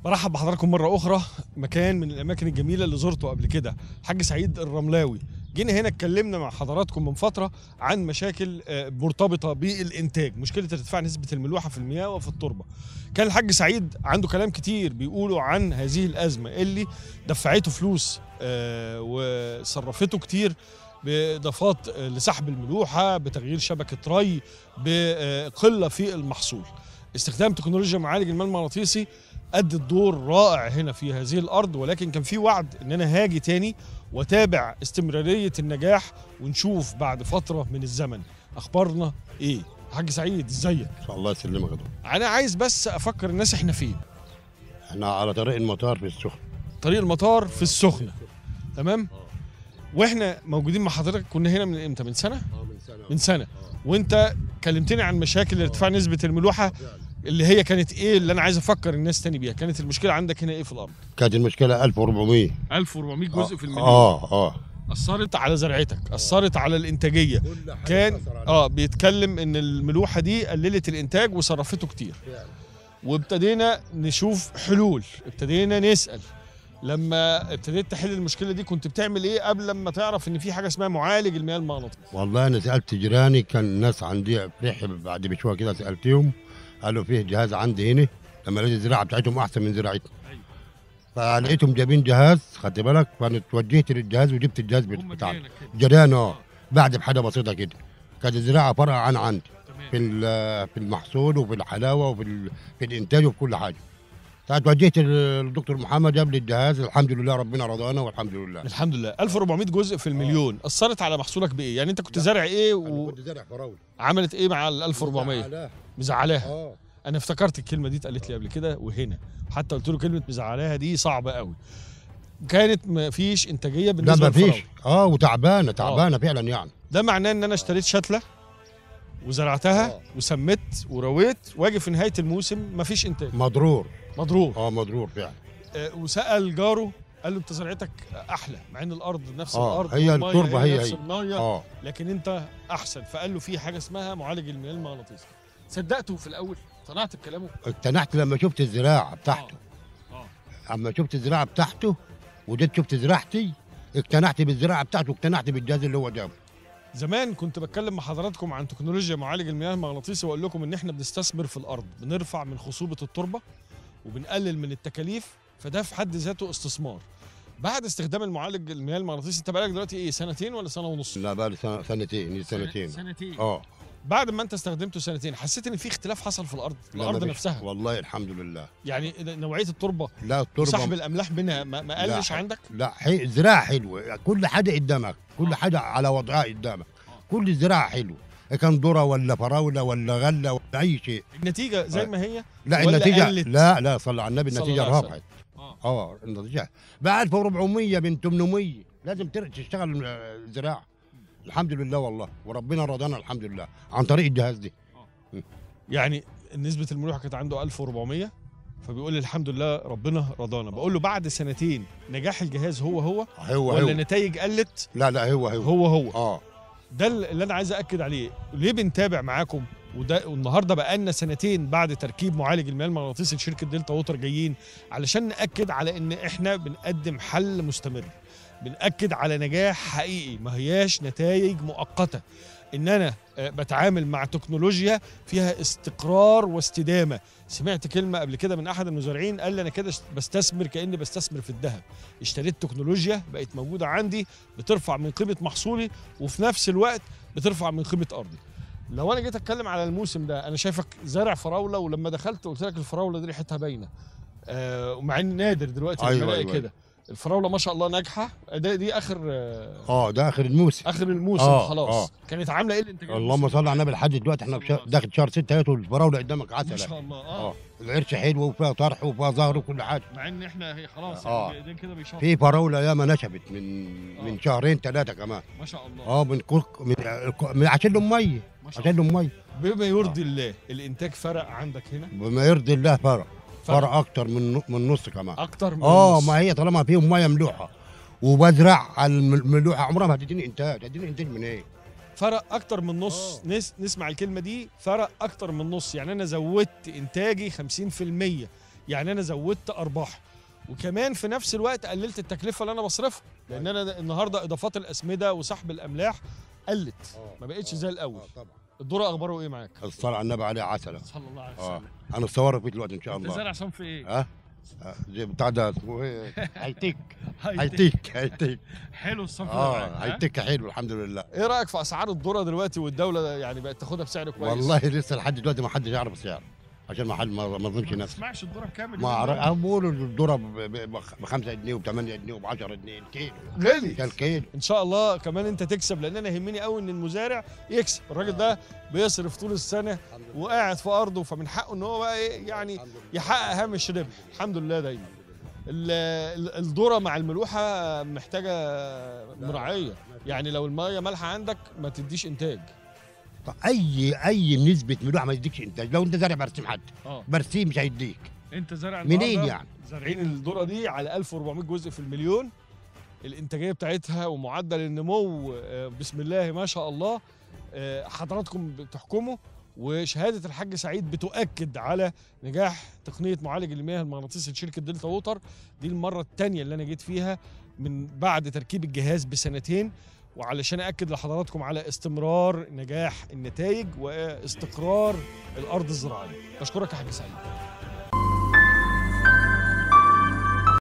برحب بحضراتكم مرة أخرى مكان من الأماكن الجميلة اللي زرته قبل كده الحاج سعيد الرملاوي جينا هنا اتكلمنا مع حضراتكم من فترة عن مشاكل آه، مرتبطة بالإنتاج مشكلة ارتفاع نسبة الملوحة في المياه وفي التربة كان الحاج سعيد عنده كلام كتير بيقولوا عن هذه الأزمة اللي دفعته فلوس آه، وصرفته كتير بإضافات آه، لسحب الملوحة بتغيير شبكة ري بقلة في المحصول استخدام تكنولوجيا معالج الماء المغناطيسي ادت دور رائع هنا في هذه الارض ولكن كان في وعد ان انا هاجي تاني واتابع استمراريه النجاح ونشوف بعد فتره من الزمن اخبارنا ايه حاج سعيد ازيك الله يسلمك يا دكتور انا عايز بس افكر الناس احنا فين احنا على طريق المطار في السخن طريق المطار في السخنه تمام واحنا موجودين مع حضرتك كنا هنا من امتى من سنه من سنه من سنه وانت كلمتني عن مشاكل ارتفاع نسبه الملوحه اللي هي كانت ايه اللي انا عايز افكر الناس تاني بيها كانت المشكله عندك هنا ايه في الارض كانت المشكله 1400 1400 جزء في المليون اه اه اثرت على زرعتك اثرت على الانتاجيه كان اه بيتكلم ان الملوحه دي قللت الانتاج وصرفته كتير وابتدينا نشوف حلول ابتدينا نسال لما ابتديت تحل المشكله دي كنت بتعمل ايه قبل لما تعرف ان في حاجه اسمها معالج المياه المغناطيسي والله انا سالت جيراني كان الناس عندي فرح بعد بشويه كده سالتهم قالوا فيه جهاز عندي هنا لما لقيت الزراعه بتاعتهم احسن من زراعتي أيوة. فلقيتهم جايبين جهاز خدت بالك فانا توجهت للجهاز وجبت الجهاز بتاعنا جيران اه بعد بحاجه بسيطه كده كانت الزراعه فرق عن عندي في ال- في المحصول وفي الحلاوه وفي ال- في الانتاج وفي كل حاجه فتوجهت للدكتور محمد جاب لي الجهاز الحمد لله ربنا رضانا والحمد لله الحمد لله 1400 جزء في المليون اثرت على محصولك بايه يعني انت كنت زارع ايه كنت زارع فراوله وعملت ايه مع ال 1400 زعلاه. مزعلاها اه انا افتكرت الكلمه دي اتقالت لي قبل كده وهنا حتى قلت له كلمه مزعلاها دي صعبه قوي كانت ما فيش انتاجيه لا بالنسبه ما للفراوله فيش اه وتعبانه تعبانه فعلا يعني ده معناه ان انا اشتريت شتله وزرعتها آه. وسمت ورويت واجي في نهايه الموسم مفيش انتاج مضرور مضروب اه مضرور فعلا آه وسال جاره قال له انت زرعتك احلى مع ان الارض نفس آه، الارض هي والمية التربة هي نفس هي. الميه اه لكن انت احسن فقال له في حاجه اسمها معالج المياه المغناطيسي صدقته في الاول اقتنعت بكلامه اقتنعت لما شفت الزراعه بتاعته اه اما شفت الزراعه بتاعته وجيت شفت زراعتي اقتنعت بالزراعه بتاعته واقتنعت بالجهاز اللي هو جابه زمان كنت بتكلم مع حضراتكم عن تكنولوجيا معالج المياه المغناطيسي واقول لكم ان احنا بنستثمر في الارض بنرفع من خصوبه التربه وبنقلل من التكاليف فده في حد ذاته استثمار بعد استخدام المعالج المياه المغناطيسي انت بقالك دلوقتي ايه سنتين ولا سنه ونص لا بقى لي سنة- سنتين سنتين سنتين اه بعد ما انت استخدمته سنتين حسيت ان في اختلاف حصل في الارض لا، الارض مفيش. نفسها والله الحمد لله يعني نوعيه التربه لا وسحب التربه الاملاح منها ما, ما لا، قلش عندك لا حي... الزراعه حلوه كل حاجه قدامك كل حاجه على وضعها قدامك كل الزراعه حلوه إن كان ذره ولا فراوله ولا غله ولا اي شيء النتيجه زي آه. ما هي لا ولا النتيجه قلت؟ لا لا صلى على النبي صلى النتيجه الله عليه رفعت اه اه النتيجه بقى 1400 من 800 لازم تر- تشتغل آه، زراعه الحمد لله والله وربنا رضانا الحمد لله عن طريق الجهاز دي يعني نسبة الملوحة كانت عنده 1400 فبيقول لي الحمد لله ربنا رضانا بقول له بعد سنتين نجاح الجهاز هو هو هو ولا هو النتائج قلت لا لا هو هو هو هو اه ده اللي انا عايز اكد عليه ليه بنتابع معاكم وده والنهارده بقى لنا سنتين بعد تركيب معالج المياه المغناطيسي لشركه دلتا ووتر جايين علشان ناكد على ان احنا بنقدم حل مستمر بناكد على نجاح حقيقي ما هياش نتائج مؤقته ان انا آه، بتعامل مع تكنولوجيا فيها استقرار واستدامه سمعت كلمه قبل كده من احد المزارعين قال لي انا كده بستثمر كاني بستثمر في الذهب اشتريت تكنولوجيا بقت موجوده عندي بترفع من قيمه محصولي وفي نفس الوقت بترفع من قيمه ارضي لو انا جيت اتكلم على الموسم ده انا شايفك زارع فراوله ولما دخلت قلت لك الفراوله دي ريحتها باينه آه ومع ان نادر دلوقتي لما أيوة، الاقي أيوة. كده الفراوله ما شاء الله ناجحه ده دي اخر آه اه ده اخر الموسم اخر الموسم آه، خلاص آه. كانت عامله ايه الانتاجيه اللهم صل على النبي لحد دلوقتي احنا في شهر- داخل شهر 6 اهي الفراوله قدامك ما عسل شاء الله اه, اه العرش حلو وفيها طرح وفيها زهر وكل حاجه مع ان احنا هي خلاص آه. يعني ده كده بيشرب في فراوله ياما نشبت من آه. من شهرين ثلاثه كمان ما شاء الله اه من كل من, من عشان لهم ميه ما شاء عشان الله لهم ميه بما يرضي الله الانتاج فرق عندك هنا بما يرضي الله فرق فرق. فرق اكتر من من نص كمان اكتر من اه النص. ما هي طالما فيهم ميه ملوحه وبزرع على الم- الملوحه عمرها ما هتديني انتاج هتديني انتاج من ايه؟ فرق اكتر من نص آه. نس نسمع الكلمه دي فرق اكتر من نص يعني انا زودت انتاجي 50% يعني انا زودت ارباحي وكمان في نفس الوقت قللت التكلفه اللي انا بصرفها لان انا النهارده اضافات الاسمده وسحب الاملاح قلت ما بقتش زي الاول طبعا الذره اخباره ايه معاك الصلاة على النبي عليه عسلة صلى الله عليه اه انا اتصور فيه دلوقتي ان شاء الله زرع صنف ايه ها آه، زي بتاع ده اسمه ايه هيتك هيتك هيتك حلو الصنف ده اه معاك، ها؟ هيتك حلو الحمد لله ايه رايك في اسعار الذره دلوقتي والدوله يعني بقت تاخدها بسعر كويس والله لسه لحد دلوقتي ما حدش يعرف السعر عشان ما حد ما ما اظلمش ما نفسه تسمعش الذره بكام ما اعرف بيقولوا الذره ب 5 جنيه وب 8 جنيه وب 10 جنيه الكيلو غالي ده الكيلو ان شاء الله كمان انت تكسب لان انا يهمني قوي ان المزارع يكسب الراجل ده بيصرف طول السنه وقاعد في ارضه فمن حقه ان هو بقى ايه يعني يحقق هامش ربح الحمد لله دايما ال- ال- الذره مع الملوحه محتاجه مراعيه يعني لو الميه مالحه عندك ما تديش انتاج طب اي اي نسبه ملوحه ما يديكش انتاج لو انت زارع برسيم حد اه برسيم مش هيديك انت زارع منين النهاردة يعني؟ زارعين الذره دي على 1400 جزء في المليون الانتاجيه بتاعتها ومعدل النمو آه، بسم الله ما شاء الله آه، حضراتكم بتحكموا وشهاده الحاج سعيد بتؤكد على نجاح تقنيه معالج المياه المغناطيسي لشركه دلتا ووتر دي المره الثانيه اللي انا جيت فيها من بعد تركيب الجهاز بسنتين وعلشان اكد لحضراتكم على استمرار نجاح النتائج واستقرار الارض الزراعيه بشكرك يا حاج سعيد